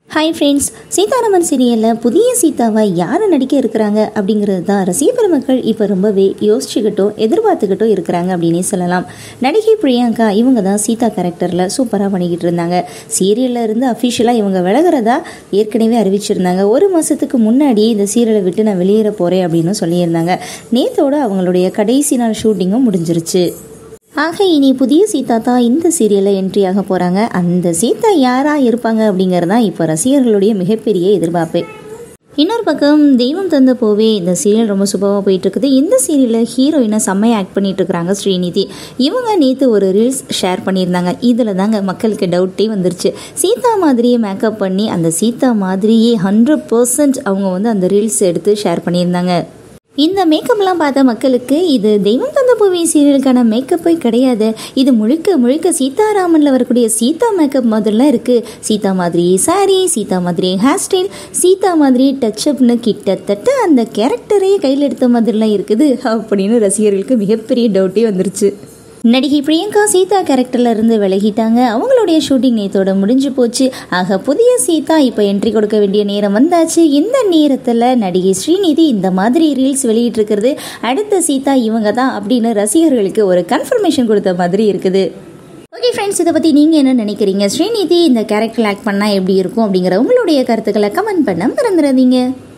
hi friends Sitharaman சீரியலில் புதிய சீதாவை யாரை நடிக்க இருக்கிறாங்க அப்படிங்கிறது தான் ரசிக பெருமக்கள் இப்போ ரொம்பவே யோசிச்சுக்கிட்டும் எதிர்பார்த்துக்கிட்டும் இருக்கிறாங்க அப்படின்னே சொல்லலாம் நடிகை பிரியங்கா இவங்க தான் சீதா கேரக்டரில் சூப்பராக பண்ணிக்கிட்டு இருந்தாங்க சீரியலில் இருந்து அஃபிஷியலாக இவங்க விலகிறதா ஏற்கனவே அறிவிச்சிருந்தாங்க ஒரு மாதத்துக்கு முன்னாடி இந்த சீரியலை விட்டு நான் வெளியேற போகிறேன் அப்படின்னு சொல்லியிருந்தாங்க நேத்தோட அவங்களுடைய கடைசி நாள் ஷூட்டிங்கும் முடிஞ்சிருச்சு ஆக இனி புதிய சீதா தான் இந்த சீரியலில் என்ட்ரி ஆக போகிறாங்க அந்த சீதா யாராக இருப்பாங்க அப்படிங்கிறது தான் இப்போ ரசிகர்களுடைய மிகப்பெரிய எதிர்பார்ப்பு இன்னொரு பக்கம் தெய்வம் தந்த போவே இந்த சீரியல் ரொம்ப சூப்பராக போயிட்டு இருக்குது இந்த சீரியலில் ஹீரோயினை செம்மையாக ஆக்ட் பண்ணிட்டு இருக்கிறாங்க ஸ்ரீநிதி இவங்க நேற்று ஒரு ரீல்ஸ் ஷேர் பண்ணியிருந்தாங்க இதில் தாங்க மக்களுக்கு டவுட்டே வந்துருச்சு சீதா மாதிரியே மேக்கப் பண்ணி அந்த சீதா மாதிரியே ஹண்ட்ரட் பர்சன்ட் அவங்க வந்து அந்த ரீல்ஸ் எடுத்து ஷேர் பண்ணியிருந்தாங்க இந்த மேக்கப்லாம் பார்த்த மக்களுக்கு இது தெய்வம் தந்த பூவி சீரியலுக்கான மேக்கப்பே கிடையாது இது முழுக்க முழுக்க சீதாராமனில் வரக்கூடிய சீதா மேக்கப் மாதிரிலாம் இருக்குது சீதா மாதிரி சாரி சீதா மாதிரி ஹேர் ஸ்டைல் சீதா மாதிரி டச்சப்னு கிட்டத்தட்ட அந்த கேரக்டரையே கையில் எடுத்த மாதிரிலாம் இருக்குது அப்படின்னு ரசிகர்களுக்கு மிகப்பெரிய டவுட்டே வந்துருச்சு நடிகை பிரியங்கா சீதா கேரக்டர்ல இருந்து விலகிட்டாங்க அவங்களுடைய ஷூட்டிங் நேத்தோட முடிஞ்சு போச்சு ஆக புதிய சீதா இப்போ என்ட்ரி கொடுக்க வேண்டிய நேரம் வந்தாச்சு இந்த நேரத்தில் நடிகை ஸ்ரீநிதி இந்த மாதிரி ரீல்ஸ் வெளியிட்டு இருக்கிறது அடுத்த சீதா இவங்க தான் அப்படின்னு ரசிகர்களுக்கு ஒரு கன்ஃபர்மேஷன் கொடுத்த மாதிரி இருக்குது ஓகே ஃப்ரெண்ட்ஸ் இதை பற்றி நீங்கள் என்ன நினைக்கிறீங்க ஸ்ரீநிதி இந்த கேரக்டர் ஆக்ட் பண்ணால் எப்படி இருக்கும் அப்படிங்கிற உங்களுடைய கருத்துக்களை கமெண்ட் பண்ண மறந்துடாதீங்க